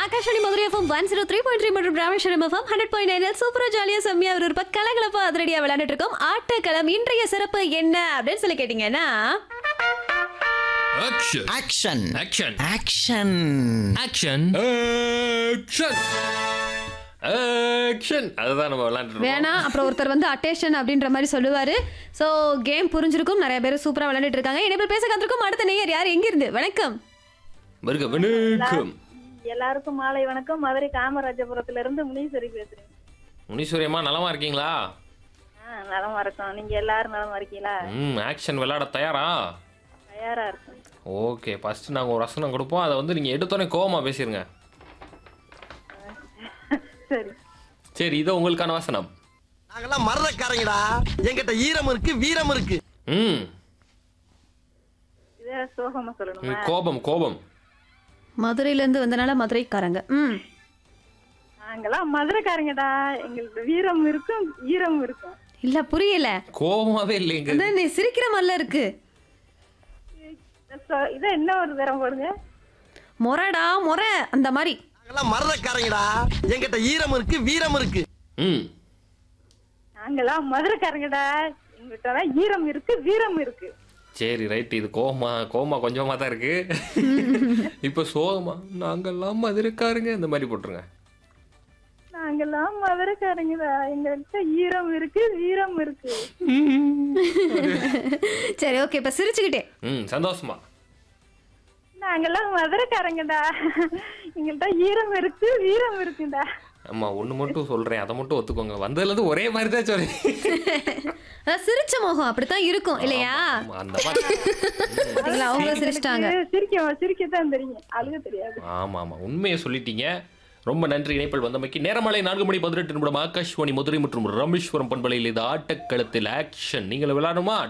Akashvani Madurai FM one zero three point three மற்றும் Rameswaram FM hundred point nine சூப்பரா ஜாலியா செம்மியா ஒரு இருப்ப கலகலப்பா அதிரடியா விளையாண்டுட்டு இருக்கோம் ஆட்டக்களம் இன்றைய சிறப்பு என்ன அப்படின்னு சொல்லி கேட்டீங்கன்னா Action. Action Action. Action Action. Action. Action. அதுதான் நம்ம விளையாண்டுருக்கோம் வேணாம் அப்புறம் ஒருத்தர் வந்து அட்டேஷன் அப்படின்ற மாதிரி சொல்லுவாரு ஸோ கேம் புரிஞ்சிருக்கும் நிறைய பேர் சூப்பரா விளையாண்டுட்டு இருக்காங்க இனிமேல் பேச காத்திருக்கும் அடுத்த நேயர் யார் எங்கிருந்து வணக்கம் வருக வணக்கம் எல்லாருக்கும் மாலை வணக்கம் மதுரை காமராஜபுரத்துல இருந்து முனீஸ்வரி பேசுறேன் முனீஸ்வரியம்மா நலமா இருக்கீங்களா ஆ நலமா இருக்கோம் நீங்க எல்லாரும் நலமா இருக்கீங்களா ம் ஆக்ஷன் விளையாட தயாரா தயாரா இருக்கும் ஓகே ஃபர்ஸ்ட் நாங்கள் ஒரு வசனம் கொடுப்போம் அதை வந்து நீங்கள் எடுத்தோடனே கோவமா பேசிருங்க சரி சரி இது உங்களுக்கான வசனம் நாங்கெல்லாம் மரதக்காரங்கடா என்கிட்ட ஈரம் இருக்கு வீரம் இருக்கு ம் இத சோகமா சொல்லணுமா ம், கோபம் கோபம் மதுரையில இருந்து வந்தனால மதுரைக்காரங்க ம் நாங்கெல்லாம் மதுரைக்காரங்கடா எங்களுக்கு வீரம் இருக்கும் ஈரம் இருக்கும் இல்ல புரியல கோபமாவே இல்லைங்க அதான் நீ சிரிக்கிற மாதிரில இருக்கு இத சொ- இத என்ன ஒரு தரம் போடுங்க மொரடா மொரை அந்த மாதிரி நாங்கெல்லாம் மரதக்காரங்கடா என்கிட்ட ஈரம் இருக்கு வீரம் இருக்கு ம் நாங்கெல்லாம் மதுரைக்காரங்கடா எங்கள்கிட்ட ஈரம் இருக்கு வீரம் இருக்கு சரி ரைட் இது கோமா கோமா கொஞ்சமா தான் இருக்கு இப்போ சோகமா நாங்கெல்லாம் மதுரைக்காரங்க இந்த மாதிரி போட்டுருங்க நாங்கெல்லாம் மதுரைக்காரங்கடா எங்கள்கிட்ட ஈரம் இருக்கு வீரம் இருக்கு சரி ஓகே இப்ப சிரிச்சுக்கிட்டே ம் சந்தோஷமா நாங்கெல்லாம் மதுரைக்காரங்கடா எங்கள்கிட்ட ஈரம் இருக்கு வீரம் இருக்குடா ஆமா ஒண்ணு மட்டும் சொல்றேன் அதை மட்டும் ஒத்துக்கோங்க வந்ததுல இருந்து ஒரே மாதிரி தான் சொல்றேன் அதான் சிரிச்ச முகம் அப்படித்தான் இருக்கும் இல்லையா ஆமா, அந்த மாதிரி பாத்தீங்களா அவங்களும் சிரிச்சிட்டாங்க சிரிக்க சிரிக்கத்தான் தெரியும் அழுக தெரியாது ஆமா ஆமா உண்மையை சொல்லிட்டீங்க ரொம்ப நன்றி இணைப்பில் வந்தமைக்கு நேரமாலை நான்கு மணி பதினெட்டு நிமிடம் ஆகாஷ்வாணி மதுரை மற்றும் ராமேஸ்வரம் பண்பலையில் இது ஆட்டக்களத்தில் ஆக்ஷன் நீங்கள் விளையாடுமா